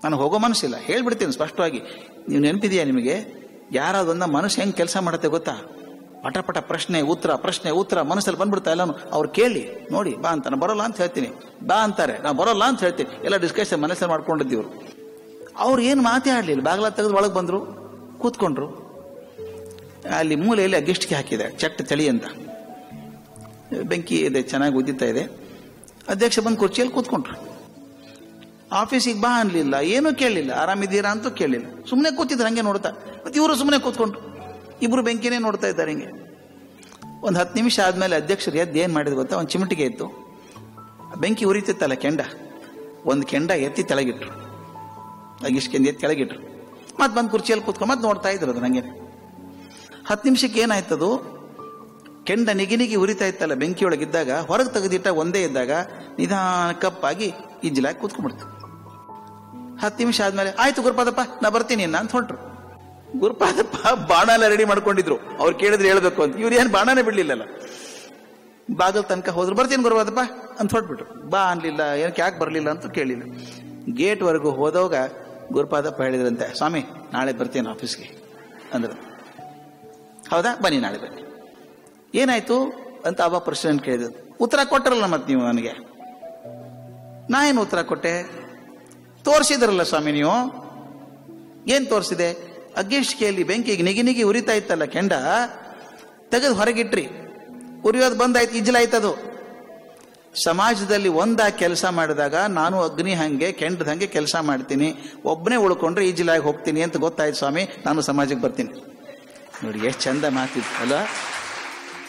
ನಾನು ಹೋಗೋ ಮನಸ್ಸಿಲ್ಲ ಹೇಳ್ಬಿಡ್ತೀನಿ ಸ್ಪಷ್ಟವಾಗಿ ನೀವು ನೆನಪಿದೆಯಾ ನಿಮಗೆ ಯಾರಾದೊಂದ ಮನಸ್ಸು ಹೆಂಗೆ ಕೆಲಸ ಮಾಡುತ್ತೆ ಗೊತ್ತಾ ಪಟ ಪಟ ಪ್ರಶ್ನೆ ಉತ್ತರ ಪ್ರಶ್ನೆ ಉತ್ತರ ಮನಸ್ಸಲ್ಲಿ ಬಂದ್ಬಿಡ್ತಾ ಎಲ್ಲಾನು ಅವ್ರು ಕೇಳಿ ನೋಡಿ ಬಾ ಅಂತ ನಾನು ಬರೋಲ್ಲ ಅಂತ ಹೇಳ್ತೀನಿ ಬಾ ಅಂತಾರೆ ನಾನು ಬರೋಲ್ಲ ಅಂತ ಹೇಳ್ತೀನಿ ಎಲ್ಲ ಡಿಸ್ಕಷನ್ ಮನಸ್ಸಲ್ಲಿ ಮಾಡ್ಕೊಂಡಿದ್ದೀವ್ರು ಅವ್ರು ಏನು ಮಾತೇ ಆಡಲಿಲ್ಲ ಬಾಗಿಲ ತೆಗೆದು ಒಳಗೆ ಬಂದರು ಕೂತ್ಕೊಂಡ್ರು ಅಲ್ಲಿ ಮೂಲೆಯಲ್ಲಿ ಗಿಷ್ಟಿಗೆ ಹಾಕಿದೆ ಚಟ್ಟ ತಳಿ ಅಂತ ಬೆಂಕಿ ಇದೆ ಚೆನ್ನಾಗಿ ಉದ್ದಿತಾ ಇದೆ ಅಧ್ಯಕ್ಷ ಬಂದು ಕುರ್ಚಿಯಲ್ಲಿ ಕೂತ್ಕೊಂಡ್ರು ಆಫೀಸಿಗೆ ಬಾ ಅನ್ಲಿಲ್ಲ ಏನೂ ಕೇಳಲಿಲ್ಲ ಆರಾಮಿದ್ದೀರಾ ಅಂತೂ ಕೇಳಲಿಲ್ಲ ಸುಮ್ಮನೆ ಕೂತಿದ್ರು ಹಂಗೆ ನೋಡ್ತಾ ಮತ್ತೆ ಇವರು ಸುಮ್ಮನೆ ಕೂತ್ಕೊಂಡ್ರು ಇಬ್ರು ಬೆಂಕಿನೇ ನೋಡ್ತಾ ಇದ್ದಾರೆ ಹಿಂಗೆ ಒಂದು ಹತ್ತು ನಿಮಿಷ ಆದಮೇಲೆ ಅಧ್ಯಕ್ಷರು ಎದ್ದು ಏನು ಮಾಡಿದ್ರು ಗೊತ್ತಾ ಒಂದು ಚಿಮಟಿಗೆ ಇತ್ತು ಬೆಂಕಿ ಉರಿತಿತ್ತಲ್ಲ ಕೆಂಡ ಒಂದು ಕೆಂಡ ಎತ್ತಿ ಕೆಳಗಿಟ್ರು ಅಗಿಸ್ಕೆಂದು ಎತ್ತಿ ಕೆಳಗಿಟ್ರು ಮತ್ತೆ ಬಂದು ಕುರ್ಚಿಯಲ್ಲಿ ಕೂತ್ಕೊಂಡು ಮತ್ತೆ ನೋಡ್ತಾ ಇದ್ರು ಅದು ನಂಗೆ ಹತ್ತು ನಿಮಿಷಕ್ಕೆ ಏನಾಯ್ತದು ಕೆಂಡ ನಿಗಿ ನಿಗಿ ಉರಿತಾ ಇತ್ತಲ್ಲ ಬೆಂಕಿಯೊಳಗಿದ್ದಾಗ ಹೊರಗೆ ತೆಗೆದಿಟ್ಟ ಒಂದೇ ಇದ್ದಾಗ ನಿಧಾನ ಕಪ್ಪಾಗಿ ಇಜ್ಲಾಗಿ ಕೂತ್ಕೊಂಡ್ಬಿಡ್ತು ಹತ್ತು ನಿಮಿಷ ಆದ್ಮೇಲೆ ಆಯ್ತು ಗುರುಪಾದಪ್ಪ ನಾ ಬರ್ತೀನಿ ಇನ್ನ ಅಂತ ಹೊಂಟ್ರು ಗುರುಪಾದಪ್ಪ ಬಾಣ ಎಲ್ಲ ರೆಡಿ ಮಾಡ್ಕೊಂಡಿದ್ರು ಅವ್ರು ಕೇಳಿದ್ರೆ ಹೇಳ್ಬೇಕು ಅಂತ ಇವ್ರು ಏನು ಬಾಣನೇ ಬಿಡ್ಲಿಲ್ಲಲ್ಲ ಬಾಗಲ್ ತನಕ ಹೋದ್ರು ಬರ್ತೀನಿ ಗುರುಪಾದಪ್ಪ ಅಂತ ಹೊಟ್ಬಿಟ್ರು ಬಾ ಅನ್ಲಿಲ್ಲ ಏನಕ್ಕೆ ಯಾಕೆ ಬರಲಿಲ್ಲ ಅಂತ ಕೇಳಿಲ್ಲ ಗೇಟ್ವರೆಗೂ ಹೋದವಾಗ ಗುರುಪಾದಪ್ಪ ಹೇಳಿದ್ರಂತೆ ಸ್ವಾಮಿ ನಾಳೆ ಬರ್ತೀನಿ ಆಫೀಸ್ಗೆ ಅಂದ್ರು ಹೌದಾ ಬನ್ನಿ ನಾಳೆ ಬನ್ನಿ ಏನಾಯ್ತು ಅಂತ ಅವ ಪ್ರೆಸಿಡೆಂಟ್ ಕೇಳಿದ್ರು ಉತ್ತರ ಕೊಟ್ಟರಲ್ಲ ಮತ್ತೆ ನೀವು ನನಗೆ ನಾ ಏನು ಉತ್ತರ ಕೊಟ್ಟೆ ತೋರಿಸಿದ್ರಲ್ಲ ಸ್ವಾಮಿ ನೀವು ಏನ್ ತೋರಿಸಿದೆ ಅಗ್ಗಿಷ್ಟಿಗೆಯಲ್ಲಿ ಬೆಂಕಿಗೆ ನಿಗಿ ನಿಗಿ ಉರಿತಾ ಇತ್ತಲ್ಲ ಕೆಂಡ ತೆಗೆದು ಹೊರಗಿಟ್ರಿ ಉರಿಯೋದು ಬಂದಾಯ್ತು ಇಜ್ಲಾಯ್ತದು ಸಮಾಜದಲ್ಲಿ ಒಂದಾಗಿ ಕೆಲಸ ಮಾಡಿದಾಗ ನಾನು ಅಗ್ನಿ ಹಂಗೆ ಕೆಂಡದ ಹಂಗೆ ಕೆಲಸ ಮಾಡ್ತೀನಿ ಒಬ್ಬನೇ ಉಳ್ಕೊಂಡ್ರೆ ಈಜಿಲಾಗಿ ಹೋಗ್ತೀನಿ ಅಂತ ಗೊತ್ತಾಯ್ತು ಸ್ವಾಮಿ ನಾನು ಸಮಾಜಕ್ಕೆ ಬರ್ತೀನಿ ನೋಡಿ ಎಷ್ಟು ಚಂದ ಮಾತಿತ್ತು ಅಲ್ಲ